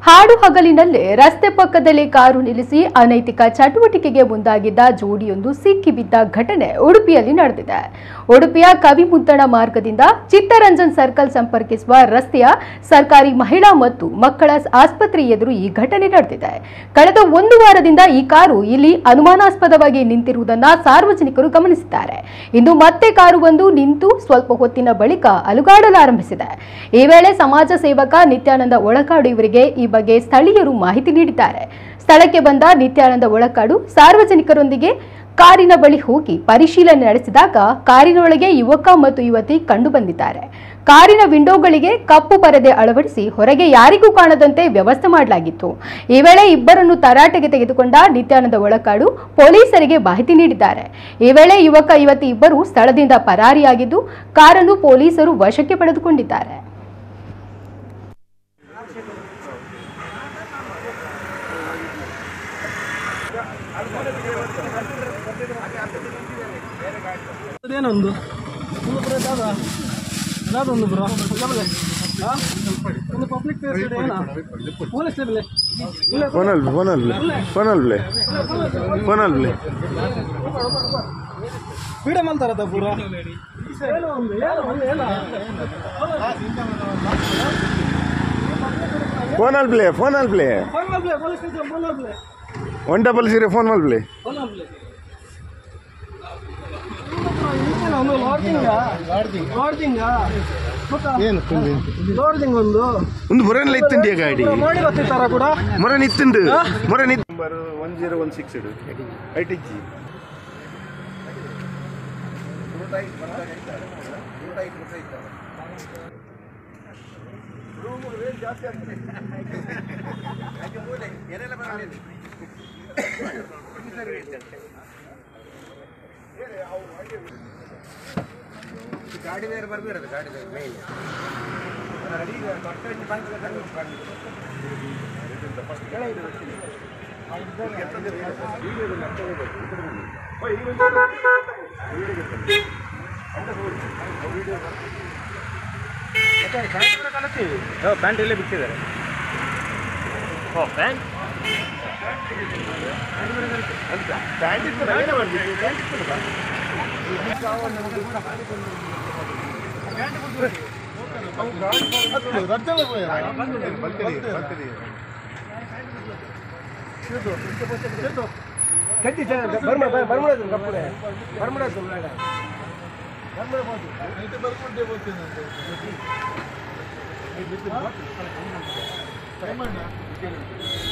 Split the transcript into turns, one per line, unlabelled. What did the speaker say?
ಹಾಡು ಹಗಲಿನಲ್ಲೇ ರಸ್ತೆ ಪಕ್ಕದಲ್ಲಿ ಕಾರು ನಿಲ್ಲಿಸಿ ಅನೈತಿಕ ಚಟುವಟಿಕೆಗೆ ಮುಂದಾಗಿದ್ದ ಜೋಡಿಯೊಂದು ಸಿಕ್ಕಿಬಿದ್ದ ಘಟನೆ ಉಡುಪಿಯಲ್ಲಿ ನಡೆದಿದೆ ಉಡುಪಿಯ ಕವಿಮುದ್ದಣ ಮಾರ್ಗದಿಂದ ಚಿತ್ತರಂಜನ್ ಸರ್ಕಲ್ ಸಂಪರ್ಕಿಸುವ ರಸ್ತೆಯ ಸರ್ಕಾರಿ ಮಹಿಳಾ ಮತ್ತು ಮಕ್ಕಳ ಆಸ್ಪತ್ರೆ ಎದುರು ಈ ಘಟನೆ ನಡೆದಿದೆ ಕಳೆದ ಒಂದು ವಾರದಿಂದ ಈ ಕಾರು ಇಲ್ಲಿ ಅನುಮಾನಾಸ್ಪದವಾಗಿ ನಿಂತಿರುವುದನ್ನ ಸಾರ್ವಜನಿಕರು ಗಮನಿಸಿದ್ದಾರೆ ಇಂದು ಮತ್ತೆ ಕಾರು ಒಂದು ನಿಂತು ಸ್ವಲ್ಪ ಹೊತ್ತಿನ ಬಳಿಕ ಅಲುಗಾಡಲಾರಂಭಿಸಿದೆ ಈ ವೇಳೆ ಸಮಾಜ ಸೇವಕ ನಿತ್ಯಾನಂದ ಒಳಕಾಡು ಇವರಿಗೆ ಈ ಬಗ್ಗೆ ಸ್ಥಳೀಯರು ಮಾಹಿತಿ ನೀಡಿದ್ದಾರೆ ಸ್ಥಳಕ್ಕೆ ಬಂದ ನಿತ್ಯಾನಂದ ಒಳಕಾಡು ಸಾರ್ವಜನಿಕರೊಂದಿಗೆ ಕಾರಿನ ಬಳಿ ಹೋಗಿ ಪರಿಶೀಲನೆ ನಡೆಸಿದಾಗ ಕಾರಿನೊಳಗೆ ಯುವಕ ಮತ್ತು ಯುವತಿ ಕಂಡುಬಂದಿದ್ದಾರೆ ಕಾರಿನ ವಿಂಡೋಗಳಿಗೆ ಕಪ್ಪು ಪರದೆ ಅಳವಡಿಸಿ ಹೊರಗೆ ಯಾರಿಗೂ ಕಾಣದಂತೆ ವ್ಯವಸ್ಥೆ ಮಾಡಲಾಗಿತ್ತು ಈ ವೇಳೆ ಇಬ್ಬರನ್ನು ತರಾಟೆಗೆ ತೆಗೆದುಕೊಂಡ ನಿತ್ಯಾನಂದ ಒಳಕಾಡು ಪೊಲೀಸರಿಗೆ ಮಾಹಿತಿ ನೀಡಿದ್ದಾರೆ ಈ ವೇಳೆ ಯುವಕ ಯುವತಿ ಇಬ್ಬರು ಸ್ಥಳದಿಂದ ಪರಾರಿಯಾಗಿದ್ದು ಕಾರನ್ನು ಪೊಲೀಸರು ವಶಕ್ಕೆ ಪಡೆದುಕೊಂಡಿದ್ದಾರೆ
ಅದೇನೊಂದು ಒಂದು ಬ್ರೋ ಯಾವ್ದ ಯಾವ್ದೊಂದು ಬ್ರೋ ಯಾವ್ದು? ಹಾ? ಒಂದು ಪಬ್ಲಿಕ್ ಪ್ಲೇಸ್ ಇದೆ ಏನಾ ಪೊಲೀಸ್ ಸ್ಟೇಬಲ್ ಇಲ್ಲ
ಫೋನಲ್ಲಿ ಫೋನಲ್ಲಿ ಫೋನಲ್ಲಿ ಫೋನಲ್ಲಿ
ವಿಡಿಯೋ ಮಾಡ್ತಾರದ ಪೂರ ಏನೋ ಒಂದು ಏನೋ ಒಂದು ಏನೋ
ಫೋನಲ್ಲಿ ಪ್ಲೇ ಫೋನಲ್ಲಿ ಪ್ಲೇ
ಫೋನ್ ಮಾಡ್ಲೇ ಪೊಲೀಸ್ ಸ್ಟೇಷನ್ ಫೋನ್ ಮಾಡ್ಲೇ
ಒನ್ ಡಬಲ್ ಜೀರೋ ಫೋನ್ ಮಾಡಿ ಪ್ಲೇ
ಫೋನ್ ಮಾಡ್ಲೇ ಒಂದು ಲಾಡ್ಜಿಂಗ ಲಾಡ್ಜಿಂಗ ಏನು ಲಾಡ್ಜಿಂಗ್ ಒಂದು
ಒಂದು ಮೊರನಲ್ಲಿ ಇತ್ತಂಡಿಯ ಗಾಡಿ
ಮಾಡಿ ಬರ್ತಿರ್ತಾರ ಕೂಡ
ಮೊರ ನಿತ್ತುಂಡು ಮೊರ ನಿತ್ number one zero one six ಇಡು ಐ ಟಿ ಜಿ
ಪ್ಯಾಂಟ್ ಇಲ್ಲೇ ಬಿಚ್ಚಿದ್ದಾರೆ ಓ ಪ್ಯಾಂಟ್
ಬರ್ಮಡ